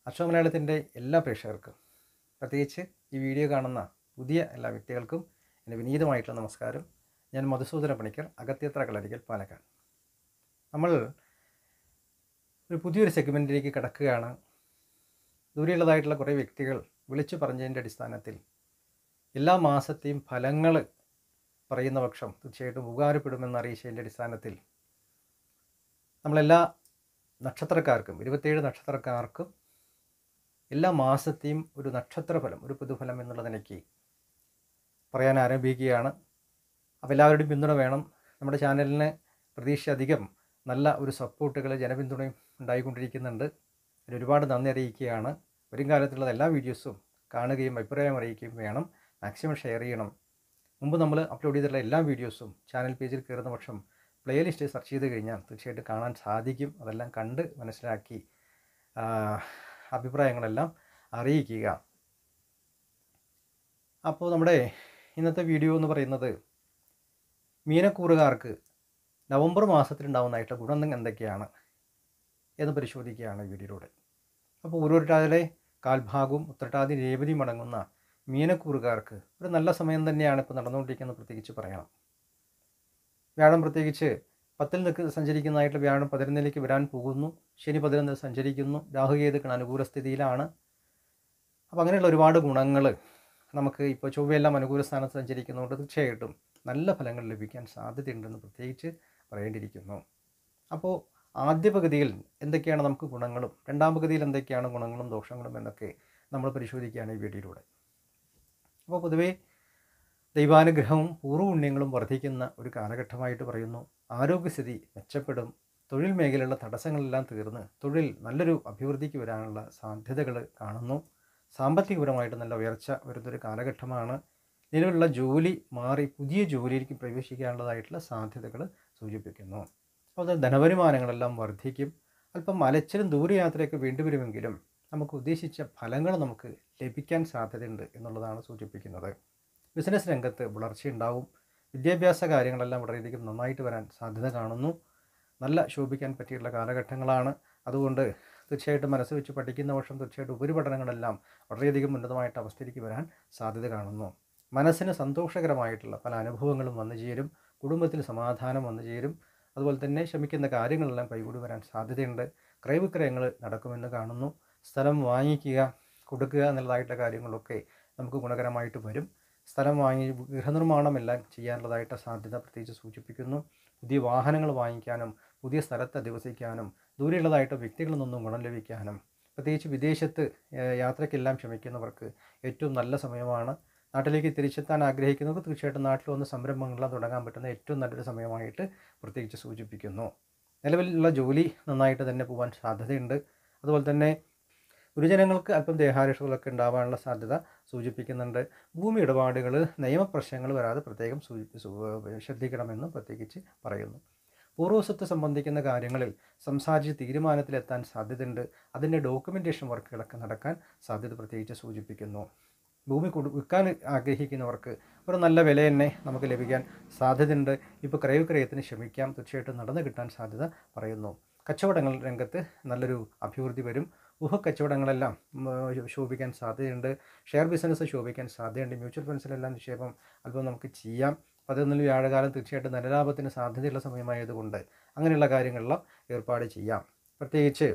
അക്ഷര മലയാളത്തിൻ്റെ എല്ലാ പ്രേക്ഷകർക്കും പ്രത്യേകിച്ച് ഈ വീഡിയോ കാണുന്ന പുതിയ എല്ലാ വ്യക്തികൾക്കും എൻ്റെ വിനീതമായിട്ടുള്ള നമസ്കാരം ഞാൻ മധുസൂദന പണിക്കർ അഗത്യത്ര കളരിക്കൽ പാലക്കാട് നമ്മൾ ഒരു പുതിയൊരു സെഗ്മെൻറ്റിലേക്ക് കിടക്കുകയാണ് ദൂരെയുള്ളതായിട്ടുള്ള കുറേ വ്യക്തികൾ വിളിച്ചു പറഞ്ഞതിൻ്റെ അടിസ്ഥാനത്തിൽ എല്ലാ മാസത്തെയും ഫലങ്ങൾ പറയുന്ന പക്ഷം തീർച്ചയായിട്ടും ഉപകാരപ്പെടുമെന്ന് അറിയിച്ചതിൻ്റെ അടിസ്ഥാനത്തിൽ നമ്മളെല്ലാ നക്ഷത്രക്കാർക്കും ഇരുപത്തേഴ് നക്ഷത്രക്കാർക്കും എല്ലാ മാസത്തെയും ഒരു നക്ഷത്രഫലം ഒരു പൊതുഫലം എന്നുള്ള നിലയ്ക്ക് പറയാൻ ആരംഭിക്കുകയാണ് അപ്പോൾ എല്ലാവരുടെയും പിന്തുണ വേണം നമ്മുടെ ചാനലിന് പ്രതീക്ഷ അധികം നല്ല ഒരു സപ്പോർട്ടുകൾ ജനപിന്തുണയും ഉണ്ടായിക്കൊണ്ടിരിക്കുന്നുണ്ട് അതിന് ഒരുപാട് നന്ദി അറിയിക്കുകയാണ് വരും കാലത്തുള്ള എല്ലാ വീഡിയോസും കാണുകയും അഭിപ്രായം അറിയിക്കുകയും വേണം മാക്സിമം ഷെയർ ചെയ്യണം മുമ്പ് നമ്മൾ അപ്ലോഡ് ചെയ്തിട്ടുള്ള എല്ലാ വീഡിയോസും ചാനൽ പേജിൽ കയറുന്ന പക്ഷം പ്ലേലിസ്റ്റ് സെർച്ച് ചെയ്ത് കഴിഞ്ഞാൽ തീർച്ചയായിട്ടും കാണാൻ സാധിക്കും അതെല്ലാം കണ്ട് മനസ്സിലാക്കി ആ, അഭിപ്രായങ്ങളെല്ലാം അറിയിക്കുക അപ്പോൾ നമ്മുടെ ഇന്നത്തെ വീഡിയോ എന്ന് പറയുന്നത് മീനക്കൂറുകാർക്ക് നവംബർ മാസത്തിലുണ്ടാവുന്നതായിട്ട് ഗുണം എന്തൊക്കെയാണ് എന്ന് പരിശോധിക്കുകയാണ് ഈ വീഡിയോയിലൂടെ അപ്പോൾ ഓരോരുത്തരുടെ കാൽഭാഗവും ഉത്രട്ടാതി രേവതിയും അടങ്ങുന്ന മീനക്കൂറുകാർക്ക് ഒരു നല്ല സമയം തന്നെയാണ് ഇപ്പോൾ നടന്നുകൊണ്ടിരിക്കുന്നത് പ്രത്യേകിച്ച് പറയണം വ്യാഴം പ്രത്യേകിച്ച് പത്തിൽ നിൽക്ക് സഞ്ചരിക്കുന്നതായിട്ട് വ്യാഴം പതിനൊന്നിലേക്ക് വരാൻ പോകുന്നു ശനി പതിനൊന്നിൽ സഞ്ചരിക്കുന്നു രാഹുകേതുക്കൾ അനുകൂല സ്ഥിതിയിലാണ് അപ്പോൾ അങ്ങനെയുള്ള ഒരുപാട് ഗുണങ്ങൾ നമുക്ക് ഇപ്പോൾ ചൊവ്വയെല്ലാം അനുകൂല സ്ഥാനത്ത് സഞ്ചരിക്കുന്നതുകൊണ്ട് തീർച്ചയായിട്ടും നല്ല ഫലങ്ങൾ ലഭിക്കാൻ സാധ്യതയുണ്ടെന്ന് പ്രത്യേകിച്ച് പറയേണ്ടിയിരിക്കുന്നു അപ്പോൾ ആദ്യ പകുതിയിൽ എന്തൊക്കെയാണ് നമുക്ക് ഗുണങ്ങളും രണ്ടാം പകുതിയിൽ എന്തൊക്കെയാണ് ഗുണങ്ങളും ദോഷങ്ങളും എന്നൊക്കെ നമ്മൾ പരിശോധിക്കുകയാണ് ഈ വീഡിയോയിലൂടെ അപ്പോൾ പൊതുവേ ദൈവാനുഗ്രഹവും പൂർവ്വപുണ്യങ്ങളും വർദ്ധിക്കുന്ന ഒരു കാലഘട്ടമായിട്ട് പറയുന്നു ആരോഗ്യസ്ഥിതി മെച്ചപ്പെടും തൊഴിൽ മേഖലയിലുള്ള തടസ്സങ്ങളെല്ലാം തീർന്ന് തൊഴിൽ നല്ലൊരു അഭിവൃദ്ധിക്ക് വരാനുള്ള സാധ്യതകൾ കാണുന്നു സാമ്പത്തികപരമായിട്ട് നല്ല ഉയർച്ച വരുന്നൊരു കാലഘട്ടമാണ് നിലവിലുള്ള ജോലി മാറി പുതിയ ജോലിയിലേക്ക് പ്രവേശിക്കാനുള്ളതായിട്ടുള്ള സാധ്യതകൾ സൂചിപ്പിക്കുന്നു അപ്പോൾ അത് ധനവരുമാനങ്ങളെല്ലാം വർദ്ധിക്കും അല്പം അലച്ചിലും ദൂരയാത്രയൊക്കെ വേണ്ടിവരുമെങ്കിലും നമുക്ക് ഉദ്ദേശിച്ച ഫലങ്ങൾ നമുക്ക് ലഭിക്കാൻ സാധ്യതയുണ്ട് എന്നുള്ളതാണ് സൂചിപ്പിക്കുന്നത് ബിസിനസ് രംഗത്ത് വളർച്ചയുണ്ടാവും വിദ്യാഭ്യാസ കാര്യങ്ങളെല്ലാം വളരെയധികം നന്നായിട്ട് വരാൻ സാധ്യത കാണുന്നു നല്ല ശോഭിക്കാൻ പറ്റിയുള്ള കാലഘട്ടങ്ങളാണ് അതുകൊണ്ട് തീർച്ചയായിട്ടും മനസ്സ് വെച്ച് പഠിക്കുന്ന വർഷം തീർച്ചയായിട്ടും ഉപരിപഠനങ്ങളെല്ലാം വളരെയധികം ഉന്നതമായിട്ട് അവസ്ഥയിലേക്ക് വരാൻ സാധ്യത കാണുന്നു മനസ്സിന് സന്തോഷകരമായിട്ടുള്ള പല അനുഭവങ്ങളും വന്നു ചേരും കുടുംബത്തിൽ സമാധാനം വന്നു ചേരും അതുപോലെ തന്നെ ശ്രമിക്കുന്ന കാര്യങ്ങളെല്ലാം കൈകൂടി വരാൻ സാധ്യതയുണ്ട് ക്രയവിക്രയങ്ങൾ നടക്കുമെന്ന് കാണുന്നു സ്ഥലം വാങ്ങിക്കുക കൊടുക്കുക എന്നുള്ളതായിട്ടുള്ള കാര്യങ്ങളൊക്കെ നമുക്ക് ഗുണകരമായിട്ട് വരും സ്ഥലം വാങ്ങി ഗൃഹനിർമ്മാണം എല്ലാം ചെയ്യാനുള്ളതായിട്ട് സാധ്യത പ്രത്യേകിച്ച് സൂചിപ്പിക്കുന്നു പുതിയ വാഹനങ്ങൾ വാങ്ങിക്കാനും പുതിയ സ്ഥലത്ത് അധിവസിക്കാനും ദൂരെയുള്ളതായിട്ട് വ്യക്തികളിൽ നിന്നും ഗുണം ലഭിക്കാനും പ്രത്യേകിച്ച് വിദേശത്ത് ഏഹ്, യാത്രയ്ക്കെല്ലാം ശ്രമിക്കുന്നവർക്ക് ഏറ്റവും നല്ല സമയമാണ് നാട്ടിലേക്ക് തിരിച്ചെത്താൻ ആഗ്രഹിക്കുന്നവർക്ക് തീർച്ചയായിട്ടും നാട്ടിൽ വന്ന് സംരംഭങ്ങളെല്ലാം തുടങ്ങാൻ പറ്റുന്ന ഏറ്റവും നല്ലൊരു സമയമായിട്ട് പ്രത്യേകിച്ച് സൂചിപ്പിക്കുന്നു നിലവിലുള്ള ജോലി നന്നായിട്ട് തന്നെ പോകാൻ സാധ്യതയുണ്ട് അതുപോലെ തന്നെ ഗുരുജനങ്ങൾക്ക് അല്പം ദേഹാരിഷകളൊക്കെ ഉണ്ടാവാനുള്ള സാധ്യത സൂചിപ്പിക്കുന്നുണ്ട് ഭൂമി ഇടപാടുകൾ നിയമപ്രശ്നങ്ങൾ വരാതെ പ്രത്യേകം സൂചി സൂ- ശ്രദ്ധിക്കണമെന്നും പ്രത്യേകിച്ച് പറയുന്നു പൂർവ്വസ്വത്ത് സംബന്ധിക്കുന്ന കാര്യങ്ങളിൽ സംസാരിച്ച് തീരുമാനത്തിലെത്താൻ സാധ്യതയുണ്ട് അതിൻ്റെ ഡോക്യുമെൻറ്റേഷൻ വർക്കുകളൊക്കെ നടക്കാൻ സാധ്യത പ്രത്യേകിച്ച് സൂചിപ്പിക്കുന്നു ഭൂമി കൊടു വിൽക്കാൻ ആഗ്രഹിക്കുന്നവർക്ക് ഒരു നല്ല വില തന്നെ നമുക്ക് ലഭിക്കാൻ സാധ്യതയുണ്ട് ഇപ്പോൾ ക്രയവിക്രയത്തിന് ശ്രമിക്കാം തീർച്ചയായിട്ടും നടന്നു കിട്ടാൻ സാധ്യത പറയുന്നു കച്ചവടങ്ങൾ രംഗത്ത് നല്ലൊരു അഭിവൃദ്ധി വരും ഊഹക്കച്ചവടങ്ങളെല്ലാം ഉം, ശോഭിക്കാൻ സാധ്യതയുണ്ട് ഷെയർ ബിസിനസ് ശോഭിക്കാൻ സാധ്യതയുണ്ട് മ്യൂച്വൽ ഫണ്ട്സിലെല്ലാം നിക്ഷേപം അല്പം നമുക്ക് ചെയ്യാം പതിനൊന്നിൽ വ്യാഴകാലം തീർച്ചയായിട്ടും ധനലാഭത്തിന് സാധ്യതയുള്ള സമയമായതുകൊണ്ട് അങ്ങനെയുള്ള കാര്യങ്ങളെല്ലാം ഏർപ്പാട് ചെയ്യാം പ്രത്യേകിച്ച്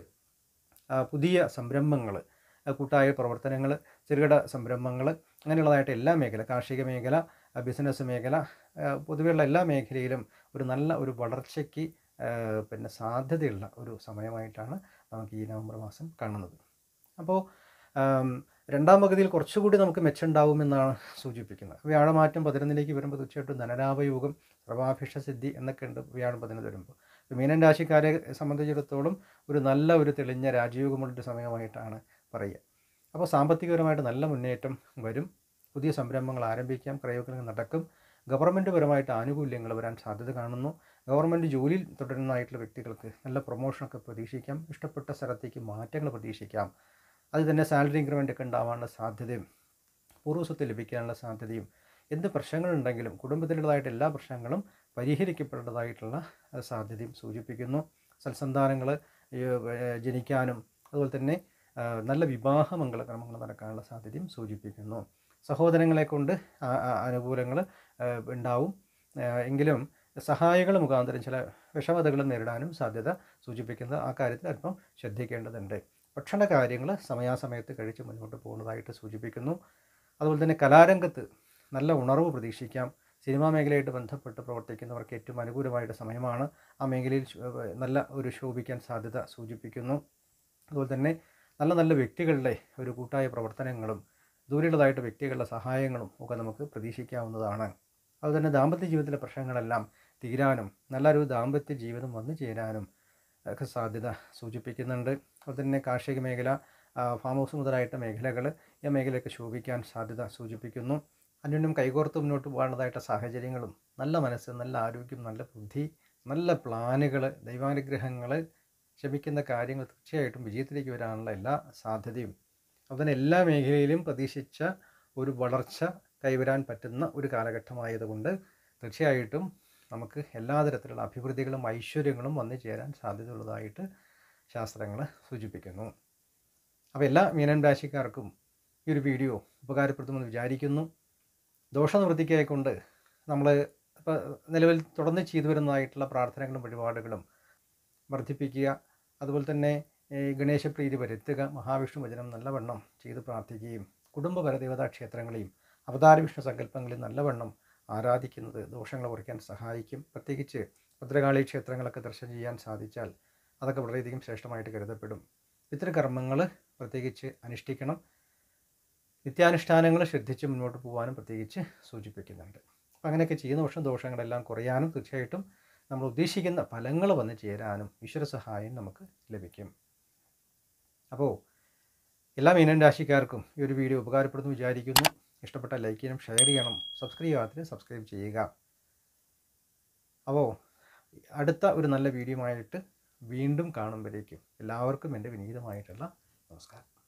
ആ, പുതിയ സംരംഭങ്ങൾ കൂട്ടായ പ്രവർത്തനങ്ങൾ ചെറുകിട സംരംഭങ്ങൾ അങ്ങനെയുള്ളതായിട്ട് എല്ലാ മേഖല കാർഷിക മേഖല ആ, ബിസിനസ് മേഖല ആ, പൊതുവെയുള്ള എല്ലാ മേഖലയിലും ഒരു നല്ല ഒരു വളർച്ചയ്ക്ക് ആ, പിന്നെ സാധ്യതയുള്ള ഒരു സമയമായിട്ടാണ് നമുക്ക് ഈ നവംബർ മാസം കാണുന്നത് അപ്പോൾ ആം, രണ്ടാം പകുതിയിൽ കുറച്ചുകൂടി നമുക്ക് മെച്ചമുണ്ടാവുമെന്നാണ് സൂചിപ്പിക്കുന്നത് വ്യാഴമാറ്റം പതിനൊന്നിലേക്ക് വരുമ്പോൾ തീർച്ചയായിട്ടും ധനലാഭയോഗം സർവാഭിഷ സിദ്ധി എന്നൊക്കെ ഉണ്ട് വ്യാഴം പതിനൊന്ന് വരുമ്പോൾ ഇപ്പോൾ മീനൻ രാശിക്കാരെ സംബന്ധിച്ചിടത്തോളം ഒരു നല്ല ഒരു തെളിഞ്ഞ രാജയോഗമുള്ളൊരു സമയമായിട്ടാണ് പറയുക അപ്പോൾ സാമ്പത്തികപരമായിട്ട് നല്ല മുന്നേറ്റം വരും പുതിയ സംരംഭങ്ങൾ ആരംഭിക്കാം ക്രയോക്രയം നടക്കും ഗവൺമെൻറ് പരമായിട്ട് ആനുകൂല്യങ്ങൾ വരാൻ സാധ്യത കാണുന്നു ഗവൺമെൻറ് ജോലിയിൽ തുടരുന്നതായിട്ടുള്ള വ്യക്തികൾക്ക് നല്ല പ്രൊമോഷനൊക്കെ പ്രതീക്ഷിക്കാം ഇഷ്ടപ്പെട്ട സ്ഥലത്തേക്ക് മാറ്റങ്ങൾ പ്രതീക്ഷിക്കാം അത് തന്നെ സാലറി ഇൻക്രിമെൻ്റ് ഒക്കെ ഉണ്ടാവാനുള്ള സാധ്യതയും പൂർവ്വസ്വത്ത് ലഭിക്കാനുള്ള സാധ്യതയും എന്ത് പ്രശ്നങ്ങളുണ്ടെങ്കിലും കുടുംബത്തിലുള്ളതായിട്ട് എല്ലാ പ്രശ്നങ്ങളും പരിഹരിക്കപ്പെടേണ്ടതായിട്ടുള്ള അഹ് സാധ്യതയും സൂചിപ്പിക്കുന്നു സൽസന്താനങ്ങൾ ജനിക്കാനും അതുപോലെ തന്നെ ആ, നല്ല വിവാഹ മംഗളക്രമങ്ങൾ നടക്കാനുള്ള സാധ്യതയും സൂചിപ്പിക്കുന്നു സഹോദരങ്ങളെ കൊണ്ട് അനുകൂലങ്ങൾ ഉണ്ടാവും ആ, എങ്കിലും സഹായികൾ മുഖാന്തരം ചില വിഷമതകൾ നേരിടാനും സാധ്യത സൂചിപ്പിക്കുന്ന ആ കാര്യത്തിൽ അല്പം ശ്രദ്ധിക്കേണ്ടതുണ്ട് ഭക്ഷണ കാര്യങ്ങൾ സമയാസമയത്ത് കഴിച്ച് മുന്നോട്ട് പോകുന്നതായിട്ട് സൂചിപ്പിക്കുന്നു അതുപോലെ തന്നെ കലാരംഗത്ത് നല്ല ഉണർവ് പ്രതീക്ഷിക്കാം സിനിമാ മേഖലയായിട്ട് ബന്ധപ്പെട്ട് പ്രവർത്തിക്കുന്നവർക്ക് ഏറ്റവും അനുകൂലമായിട്ട് സമയമാണ് ആ മേഖലയിൽ ശോ- നല്ല ഒരു ശോഭിക്കാൻ സാധ്യത സൂചിപ്പിക്കുന്നു അതുപോലെ തന്നെ നല്ല നല്ല വ്യക്തികളുടെ ഒരു കൂട്ടായ പ്രവർത്തനങ്ങളും ദൂരെയുള്ളതായിട്ട് വ്യക്തികളുടെ സഹായങ്ങളും ഒക്കെ നമുക്ക് പ്രതീക്ഷിക്കാവുന്നതാണ് അതുപോലെ തന്നെ ദാമ്പത്യ ജീവിതത്തിലെ പ്രശ്നങ്ങളെല്ലാം തീരാനും നല്ലൊരു ദാമ്പത്യ ജീവിതം വന്നു ചേരാനും ഒക്കെ സാധ്യത സൂചിപ്പിക്കുന്നുണ്ട് അതുപോലെ തന്നെ കാർഷിക മേഖല ആ, ഫാം ഹൗസ് മുതലായിട്ട് മേഖലകൾ ഈ മേഖലയൊക്കെ ശോഭിക്കാൻ സാധ്യത സൂചിപ്പിക്കുന്നു അന്യോന്യം കൈകോർത്ത് മുന്നോട്ട് പോകാനുള്ളതായിട്ട് സാഹചര്യങ്ങളും നല്ല മനസ്സ് നല്ല ആരോഗ്യം നല്ല ബുദ്ധി നല്ല പ്ലാനുകൾ ദൈവാനുഗ്രഹങ്ങൾ ക്ഷമിക്കുന്ന കാര്യങ്ങൾ തീർച്ചയായിട്ടും വിജയത്തിലേക്ക് വരാനുള്ള എല്ലാ സാധ്യതയും അതുപോലെ എല്ലാ മേഖലയിലും പ്രതീക്ഷിച്ച ഒരു വളർച്ച കൈവരാൻ പറ്റുന്ന ഒരു കാലഘട്ടമായതുകൊണ്ട് തീർച്ചയായിട്ടും നമുക്ക് എല്ലാ തരത്തിലുള്ള അഭിവൃദ്ധികളും ഐശ്വര്യങ്ങളും വന്നു ചേരാൻ സാധ്യതയുള്ളതായിട്ട് ശാസ്ത്രങ്ങൾ സൂചിപ്പിക്കുന്നു അപ്പോൾ എല്ലാ മീനൻ രാശിക്കാർക്കും ഈ ഒരു വീഡിയോ ഉപകാരപ്പെടുത്തുമെന്ന് വിചാരിക്കുന്നു ദോഷനിവൃത്തിക്കായിക്കൊണ്ട് നമ്മൾ ഇപ്പോൾ നിലവിൽ തുടർന്ന് ചെയ്തു വരുന്നതായിട്ടുള്ള പ്രാർത്ഥനകളും വഴിപാടുകളും വർദ്ധിപ്പിക്കുക അതുപോലെ തന്നെ ഈ ഗണേശപ്രീതി വരുത്തുക മഹാവിഷ്ണു വചനം നല്ലവണ്ണം ചെയ്ത് പ്രാർത്ഥിക്കുകയും കുടുംബ പരദേവതാ ക്ഷേത്രങ്ങളെയും അവതാര വിഷ്ണു സങ്കല്പങ്ങളെയും നല്ലവണ്ണം ആരാധിക്കുന്നത് ദോഷങ്ങൾ കുറയ്ക്കാൻ സഹായിക്കും പ്രത്യേകിച്ച് ഭദ്രകാളി ക്ഷേത്രങ്ങളൊക്കെ ദർശനം ചെയ്യാൻ സാധിച്ചാൽ അതൊക്കെ വളരെയധികം ശ്രേഷ്ഠമായിട്ട് കരുതപ്പെടും ഇത്തരം കർമ്മങ്ങൾ പ്രത്യേകിച്ച് അനുഷ്ഠിക്കണം നിത്യാനുഷ്ഠാനങ്ങൾ ശ്രദ്ധിച്ച് മുന്നോട്ട് പോകാനും പ്രത്യേകിച്ച് സൂചിപ്പിക്കുന്നുണ്ട് അപ്പം അങ്ങനെയൊക്കെ ചെയ്യുന്ന പക്ഷം ദോഷങ്ങളെല്ലാം കുറയാനും തീർച്ചയായിട്ടും നമ്മൾ ഉദ്ദേശിക്കുന്ന ഫലങ്ങൾ വന്നു ചേരാനും ഈശ്വര സഹായം നമുക്ക് ലഭിക്കും അപ്പോൾ എല്ലാ മീനൻ രാശിക്കാർക്കും ഈ ഒരു വീഡിയോ ഉപകാരപ്പെടുന്നു വിചാരിക്കുന്നു ഇഷ്ടപ്പെട്ട ലൈക്ക് ചെയ്യണം ഷെയർ ചെയ്യണം സബ്സ്ക്രൈബ് ചെയ്യാത്തതിന് സബ്സ്ക്രൈബ് ചെയ്യുക അപ്പോൾ അടുത്ത ഒരു നല്ല വീഡിയോ ആയിട്ട് വീണ്ടും കാണുമ്പോഴേക്കും എല്ലാവർക്കും എൻ്റെ വിനീതമായിട്ടുള്ള നമസ്കാരം